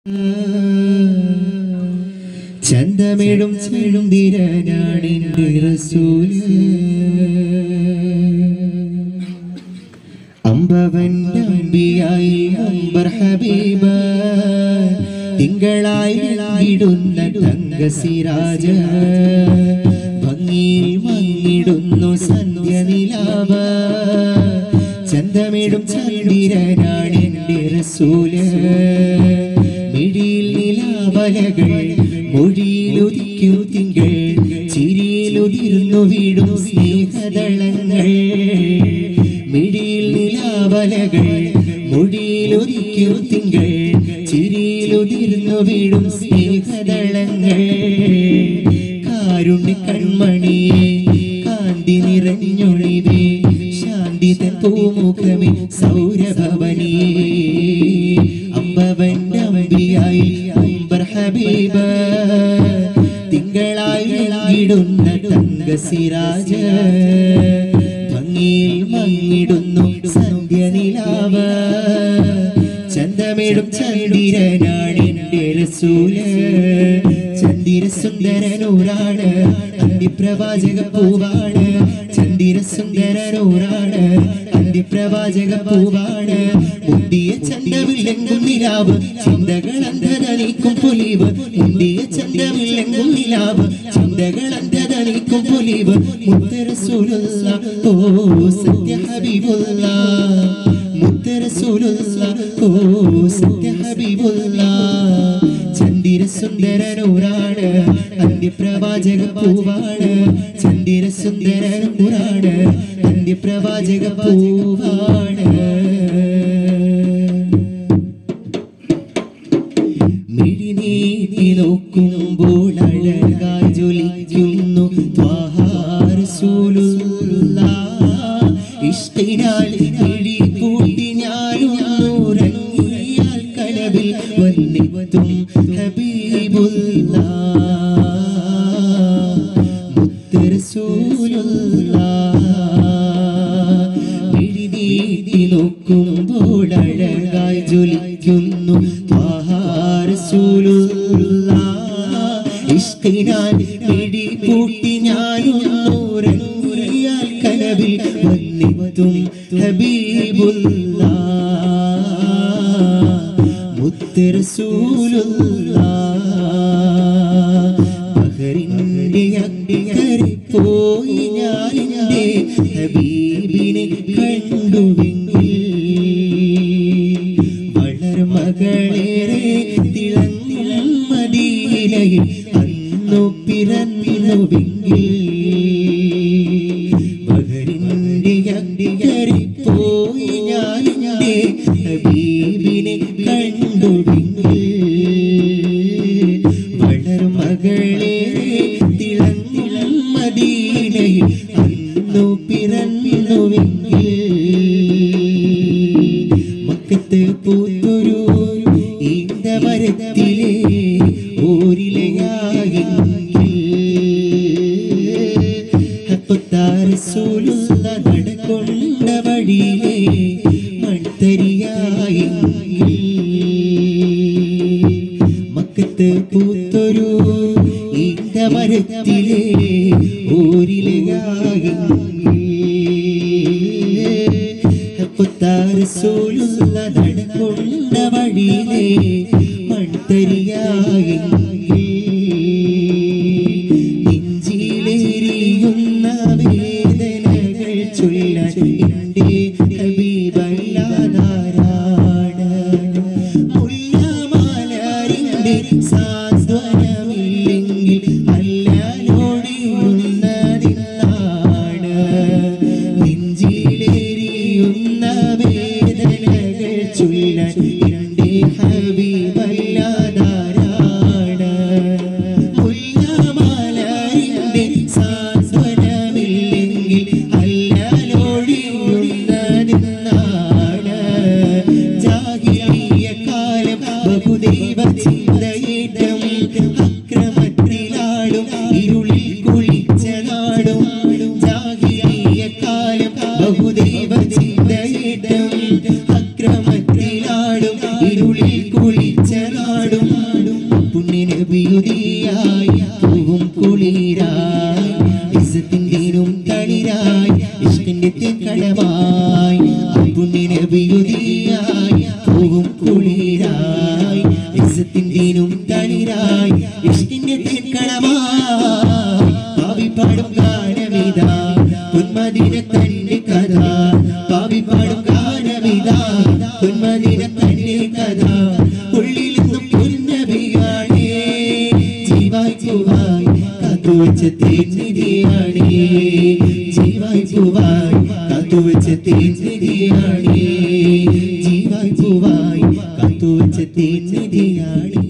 ചന്തമിടും ചെടും തിരനാണിന്റെ റസൂല് അമ്പവന്റെ അമ്പിയായി അമ്പർ ഹബീബ തിങ്കളായി ഇടുന്ന തങ്ക സിരാജ ഭംഗിയിൽ മങ്ങിടുന്നു സന്ധ്യ നിലാവ ചന്തമിടും ചന്ദ്രനാണെന്റെ റസൂല് മിഴിയിൽ നിലാവലകൾ മൊഴിയിലുദിക്കും തിങ്കൾ ചിരിയിലുതിർന്നു വീടും സ്നേഹദളങ്ങൾ മിഴിയിൽ നിലാവലകൾ മൊഴിയിലൊരിക്കും തിങ്കൾ ചിരിയിലുതിർന്നു വീടും സ്നേഹദളങ്ങൾ കാരുണ്യ കൺമണിയെ കാന്തി നിറഞ്ഞൊഴിവേ ശാന്തി തൻ പൂമുഖമേ സൗരഭവനിയേ അമ്പവന്റെ അമ്പിയായി അമ്പർ ഹബീബ തിങ്കളായി ഇടുന്ന തങ്ക സിരാജ ഭംഗിയിൽ മങ്ങിടുന്നു സന്ധ്യ നിലാവ ചന്തമിടും ചന്ദ്രനാടിന്റെ റസൂല് ചന്ദിര സുന്ദരനൂറാണ് അന്തിപ്രവാചക പൂവാണ് ചന്ദിര സുന്ദരനൂറാണ് അന്തിപ്രവാചക പൂവാണ് മുന്തിയ ചന്തമില്ലെങ്കും നിലാവ് ചിന്തകൾ അന്ധത നീക്കും പൊലിവ് മുന്തിയ ചന്തമില്ലെങ്കും നിലാവ് ചിന്തകൾ അന്ധത നീക്കും പൊലിവ് മുത്തരസൂലുള്ള ഓ സത്യ ഹബീബുള്ള മുത്തരസൂലുള്ള ഓ സത്യ ഹബീബുള്ള ചന്ദിര സുന്ദരനൂറാണ് അന്ത്യപ്രവാചക പൂവാണ് ചന്ദിര സുന്ദരനൂറാണ് അന്ത്യപ്രവാചക പൂവാണ് മിഴിനീതി നോക്കുമ്പോൾ അഴകായി ജ്വലിക്കുന്നു ഇഷ്ടിനാൽ മിഴി കൂട്ടി ഞാനും ഉറങ്ങിയാൽ കനവിൽ വന്നിത്തും ഹബീബുല്ല മുത്തരസൂലുള്ള മിഴിനീതി നോക്കുമ്പോൾ അഴകായി ജ്വലിക്കുന്നു ഇഷ്ടിനാൽ പിടി പൂട്ടി ഞാനും ഉറങ്ങിയാൽ കനവിൽ വന്നിത്തും ഹബീബുല്ല മുത്തരസൂലുള്ള ബഹറിന്റെ അക്കരെ പോയി ഞാൻ എൻ്റെ ഹബീബിനെ കണ്ടുവെങ്കിൽ വളർമകളേറെ തിളങ്ങും മദീനയിൽ അന്നു പിറന്നുവെങ്കിൽ ബഹറിന്റെ അക്കരെ പോയി ഞാൻ എൻ്റെ ഹബീബിനെ കണ്ടുവെങ്കിൽ വളർമകളേറെ തിളങ്ങും മദീനയിൽ അന്നു പിറന്നുവെങ്കിൽ മക്കത്ത് പൂത്തൊരു ഈന്തമരത്തിലെ ഓരിലയായെങ്കിൽ നടക്കൊണ്ട വഴിയിലെ മൺതരിയായെങ്കിൽ മക്കത്ത് പൂത്തൊരു ഈന്തമരത്തിലെ ഓരിലയായെങ്കിൽ നടക്കൊണ്ട വഴിയിലെ മൺതരിയായെങ്കിൽ നെഞ്ചിലേറിയുന്ന വേദനകൾ ചൊല്ലാൻ എൻ്റെ ഹബീബല്ലാതാരാണ് മുല്ലമാലാരിൻ്റെ സാന്ത്വനമില്ലെങ്കിൽ അല്ലാലോടിയുന്നതിനാണ് നെഞ്ചിലേറിയുന്ന വേദനകൾ ചൊല്ലാൻ എൻ്റെ ഹബീബല്ലാതാരാണ് മുല്ലമാലാരിൻ്റെ സാന്ത്വനമില്ലെങ്കിൽ അല്ലാലോടിയുന്നതിനാണ് ജാഹിലിയ കാലം ബഹുദൈവ ചിന്തയേറ്റം അക്രമത്തിലാടും ഇരുളിൽ കുളിച്ച നാടും ജാഹിലിയ കാലം ബഹുദൈവ ചിന്തയേറ്റം അക്രമത്തിലാടും ഇരുളിൽ കുളിച്ച നാടും നബിയുദിയായി പൂവും കുളിരായി ഇസത്തിൻ്റെയും തളിരായി ഇഷ്കിന്റെ തെക്കളമായി പുണ്യ നബിയുദിയായി പൂവും കുളിരായി ഇസത്തിൻ്റെയും തളിരായി ഇഷ്കിന്റെ തെക്കളമായി പാവി പാടും ഗാനമിതാ ഉന്മദിന തന്റെ കഥ പാവി പാടും ഗാനമിതാ ഉന്മദിന തന്റെ കഥ ഉള്ളിൽ നിന്നും പുന്നബിയാണേ ജീവായി പൂവായി കാത്തുവച്ച തേന്നിരിയാണേ ജീവായി പൂവായി കാത്തുവച്ച തേന്നിരിയാണേ ജീവായി പൂവായി കാത്തുവച്ച തേന്നിരിയാണേ